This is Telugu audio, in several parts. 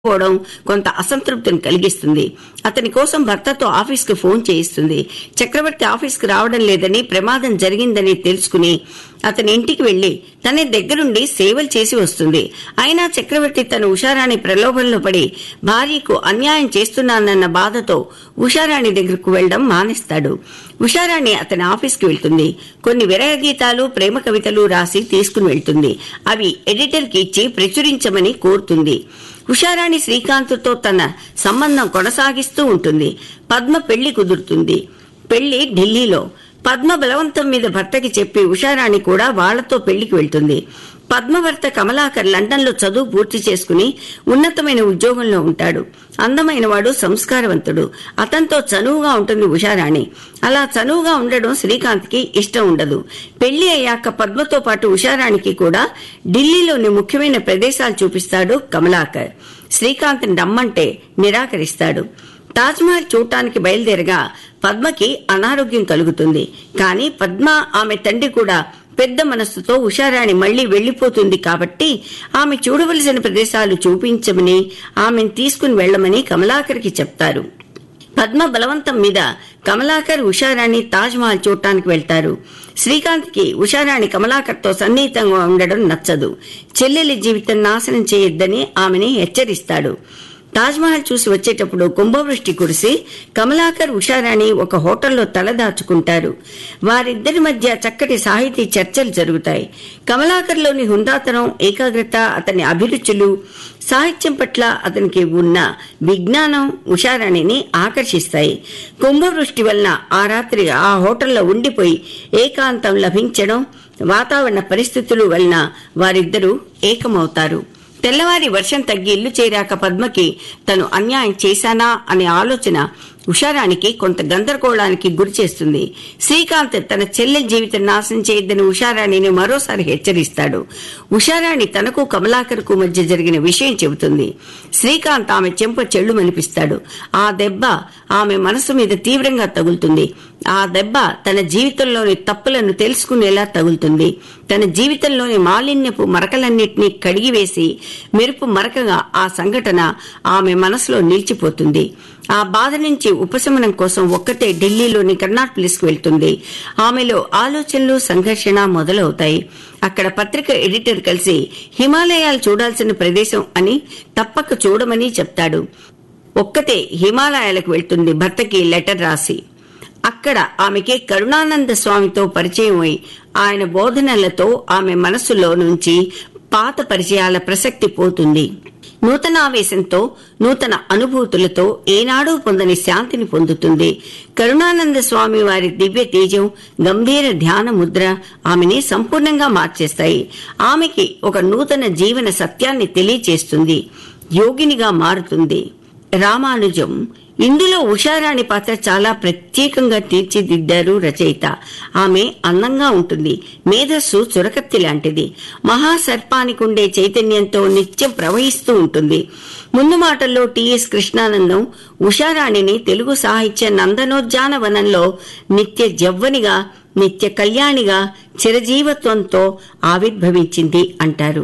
పోవడం కొంత అసంతృప్తిని కలిగిస్తుంది అతని కోసం భర్తతో ఆఫీస్కి ఫోన్ చేయిస్తుంది చక్రవర్తి ఆఫీస్కి రావడం లేదని ప్రమాదం జరిగిందని తెలుసుకుని అతని ఇంటికి వెళ్లి తన దగ్గరుండి సేవలు చేసి వస్తుంది అయినా చక్రవర్తి తన ఉషారాణి ప్రలోభంలో పడి భార్యకు అన్యాయం చేస్తున్నానన్న బాధతో ఉషారాణి దగ్గరకు వెళ్లడం మానేస్తాడు ఉషారాణి అతని ఆఫీస్కి వెళ్తుంది కొన్ని విరహ గీతాలు ప్రేమ కవితలు రాసి తీసుకుని వెళ్తుంది అవి ఎడిటర్కి ఇచ్చి ప్రచురించమని కోరుతుంది ఉషారాణి శ్రీకాంత్తో తన సంబంధం కొనసాగిస్తూ ఉంటుంది పద్మ పెళ్లి కుదురుతుంది పెళ్లి ఢిల్లీలో పద్మ బలవంతం మీద భర్తకి చెప్పి ఉషారాణి కూడా వాళ్లతో పెళ్లికి వెళ్తుంది పద్మ భర్త కమలాకర్ లండన్ లో చదువు పూర్తి చేసుకుని ఉన్నతమైన ఉద్యోగంలో ఉంటాడు అందమైన వాడు సంస్కారవంతుడు అతనితో చనువుగా ఉంటుంది ఉషారాణి అలా చనువుగా ఉండడం శ్రీకాంత్ కి ఇష్టం ఉండదు పెళ్లి అయ్యాక పద్మతో పాటు ఉషారాణికి కూడా ఢిల్లీలోని ముఖ్యమైన ప్రదేశాలు చూపిస్తాడు కమలాకర్ శ్రీకాంత్ రమ్మంటే నిరాకరిస్తాడు తాజ్మహల్ చూడటానికి బయలుదేరగా పద్మకి అనారోగ్యం కలుగుతుంది కానీ పద్మ ఆమె తండ్రి కూడా పెద్ద మనస్సుతో ఉషారాణి మళ్లీ వెళ్లిపోతుంది కాబట్టి ఆమె చూడవలసిన ప్రదేశాలు చూపించమని ఆమెను తీసుకుని వెళ్లమని కమలాకర్కి చెప్తారు పద్మ బలవంతం మీద కమలాకర్ ఉషారాణి తాజ్ మహల్ చూడటానికి వెళ్తారు శ్రీకాంత్ కి ఉషారాణి కమలాకర్ తో సన్నిహితంగా ఉండడం నచ్చదు చెల్లెలి జీవితం నాశనం చేయొద్దని ఆమెని హెచ్చరిస్తాడు తాజ్మహల్ చూసి వచ్చేటప్పుడు కుంభవృష్టి కురిసి కమలాకర్ ఉషారాణి ఒక హోటల్లో తలదాచుకుంటారు వారిద్దరి మధ్య చక్కటి సాహితీ చర్చలు జరుగుతాయి కమలాకర్లోని హుందాతనం ఏకాగ్రత అతని అభిరుచులు సాహిత్యం పట్ల అతనికి ఉన్న విజ్ఞానం ఉషారాణిని ఆకర్షిస్తాయి కుంభవృష్టి వలన ఆ రాత్రి ఆ హోటల్లో ఉండిపోయి ఏకాంతం లభించడం వాతావరణ పరిస్థితులు వలన వారిద్దరూ ఏకమవుతారు తెల్లవారి వర్షం తగ్గి ఇల్లు చేరాక పద్మకి తను అన్యాయం చేశానా అనే ఆలోచన ఉషారానికి కొంత గందరగోళానికి గురి చేస్తుంది శ్రీకాంత్ తన చెల్లె జీవితం నాశనం చేయొద్దని ఉషారాణిని మరోసారి హెచ్చరిస్తాడు ఉషారాణి తనకు కమలాకర్కు మధ్య జరిగిన విషయం చెబుతుంది శ్రీకాంత్ ఆమె చెంప చెళ్ళు మనిపిస్తాడు ఆ దెబ్బ ఆమె మనసు మీద తీవ్రంగా తగులుతుంది ఆ దెబ్బ తన జీవితంలోని తప్పులను తెలుసుకునేలా తగులుతుంది తన జీవితంలోని మాలిన్యపు మరకలన్నింటినీ కడిగివేసి మెరుపు మరకగా ఆ సంఘటన ఆమె మనసులో నిలిచిపోతుంది ఆ బాధ నుంచి ఉపశమనం కోసం ఒక్కటే ఢిల్లీలోని కర్నాట్ ప్లేస్ కు వెళ్తుంది ఆమెలో ఆలోచనలు సంఘర్షణ మొదలవుతాయి అక్కడ పత్రిక ఎడిటర్ కలిసి హిమాలయాలు చూడాల్సిన ప్రదేశం అని తప్పక చూడమని చెప్తాడు ఒక్కతే హిమాలయాలకు వెళ్తుంది భర్తకి లెటర్ రాసి అక్కడ ఆమెకి కరుణానంద స్వామితో పరిచయం అయి ఆయన బోధనలతో ఆమె మనస్సులో నుంచి పాత పరిచయాల ప్రసక్తి పోతుంది నూతనావేశంతో నూతన అనుభూతులతో ఏనాడూ పొందని శాంతిని పొందుతుంది కరుణానంద స్వామి వారి దివ్య తేజం గంభీర ధ్యాన ముద్ర ఆమెని సంపూర్ణంగా మార్చేస్తాయి ఆమెకి ఒక నూతన జీవన సత్యాన్ని తెలియచేస్తుంది యోగినిగా మారుతుంది రామానుజం ఇందులో ఉషారాణి పాత్ర చాలా ప్రత్యేకంగా తీర్చిదిద్దారు రచయిత ఆమె అందంగా ఉంటుంది మేధస్సు చురకత్తి లాంటిది మహాసర్పానికి ఉండే చైతన్యంతో నిత్యం ప్రవహిస్తూ ఉంటుంది ముందు మాటల్లో టిఎస్ కృష్ణానందం ఉషారాణిని తెలుగు సాహిత్య నందనోద్యాన వనంలో నిత్య జవ్వనిగా నిత్య కళ్యాణిగా చిరజీవత్వంతో ఆవిర్భవించింది అంటారు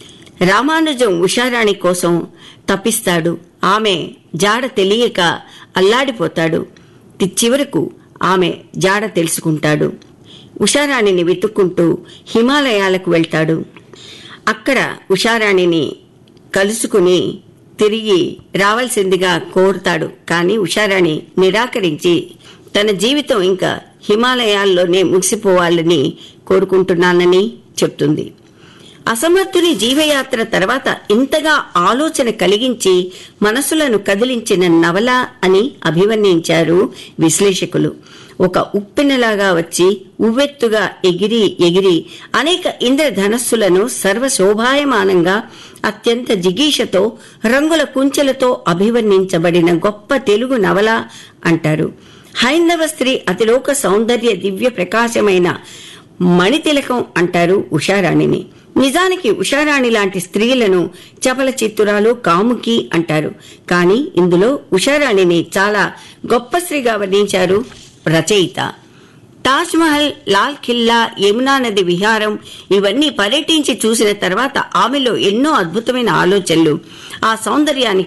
రామానుజం ఉషారాణి కోసం తప్పిస్తాడు ఆమె జాడ తెలియక అల్లాడిపోతాడు చివరకు ఆమె జాడ తెలుసుకుంటాడు ఉషారాణిని వెతుక్కుంటూ హిమాలయాలకు వెళ్తాడు అక్కడ ఉషారాణిని కలుసుకుని తిరిగి రావాల్సిందిగా కోరుతాడు కానీ ఉషారాణి నిరాకరించి తన జీవితం ఇంకా హిమాలయాల్లోనే ముగిసిపోవాలని కోరుకుంటున్నానని చెప్తుంది అసమర్థుని జీవయాత్ర తర్వాత ఇంతగా ఆలోచన కలిగించి మనసులను కదిలించిన నవల అని అభివర్ణించారు విశ్లేషకులు ఒక ఉప్పెనలాగా వచ్చి ఉవ్వెత్తుగా ఎగిరి ఎగిరి అనేక ఇంద్రధనస్సులను సర్వశోభాయమానంగా అత్యంత జిగీషతో రంగుల కుంచెలతో అభివర్ణించబడిన గొప్ప తెలుగు నవల అంటారు హైందవ స్త్రీ అతిలోక సౌందర్య దివ్య ప్రకాశమైన మణితిలకం అంటారు ఉషారాణిని నిజానికి ఉషారాణి లాంటి స్త్రీలను చపల చిత్తురాలు కాముకి అంటారు కానీ ఇందులో ఉషారాణిని చాలా గొప్ప స్త్రీగా వర్ణించారు రచయిత తాజ్ మహల్ లాల్ ఖిల్లా యమునా నది విహారం ఇవన్నీ పర్యటించి చూసిన తర్వాత ఆమెలో ఎన్నో అద్భుతమైన ఆలోచనలు ఆ సౌందర్యానికి